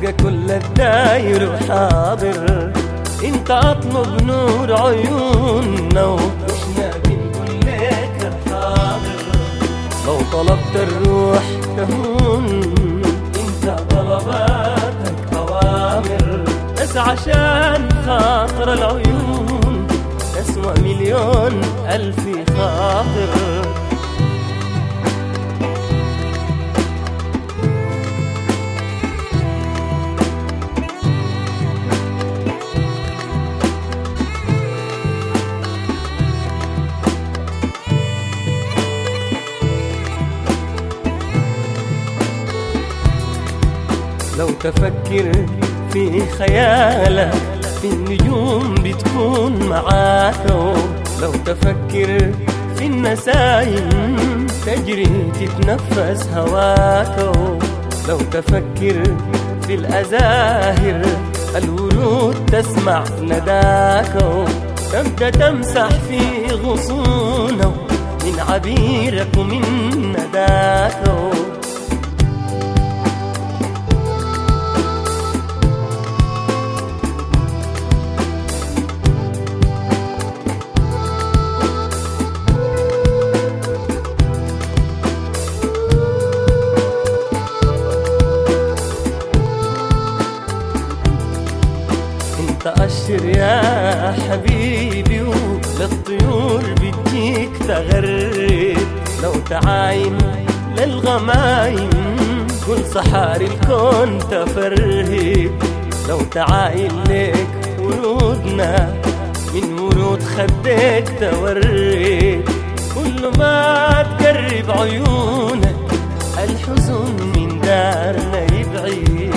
تلقى كل الداير حاضر انت اطلب نور عيوننا واحنا بنقول لك حاضر لو طلبت الروح تهون انت طلباتك اوامر بس عشان خاطر العيون تسوى مليون الف خاطر لو تفكر في خيالك في النجوم بتكون معاك لو تفكر في النسايم تجري تتنفس هواك لو تفكر في الأزاهر الورود تسمع نداك تبدأ تمسح في غصونه من عبيرك ومن نداك انت اشر يا حبيبي وللطيور بديك تغرد لو تعاين للغمايم كل صحاري الكون تفرهد لو تعاين لك ورودنا من ورود خدك تورد كل ما تقرب عيونك الحزن من دارنا يبعد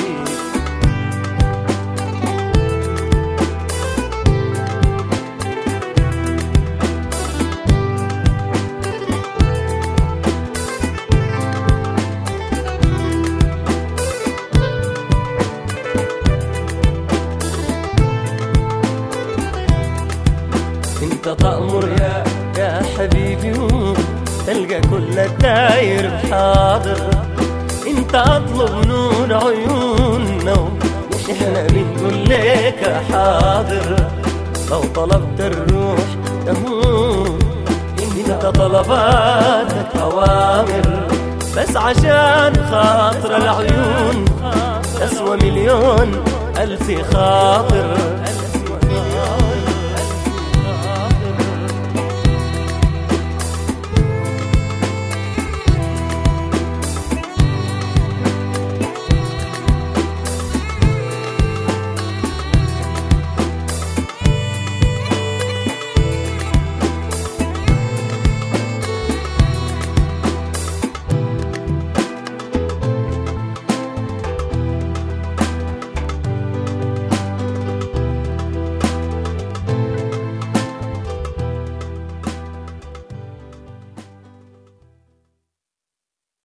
انت تأمر يا يا حبيبي تلقى كل الداير حاضر انت اطلب نور عيوننا احنا بنقول لك حاضر لو طلبت الروح تهون انت طلباتك اوامر بس عشان خاطر العيون تسوى مليون الف خاطر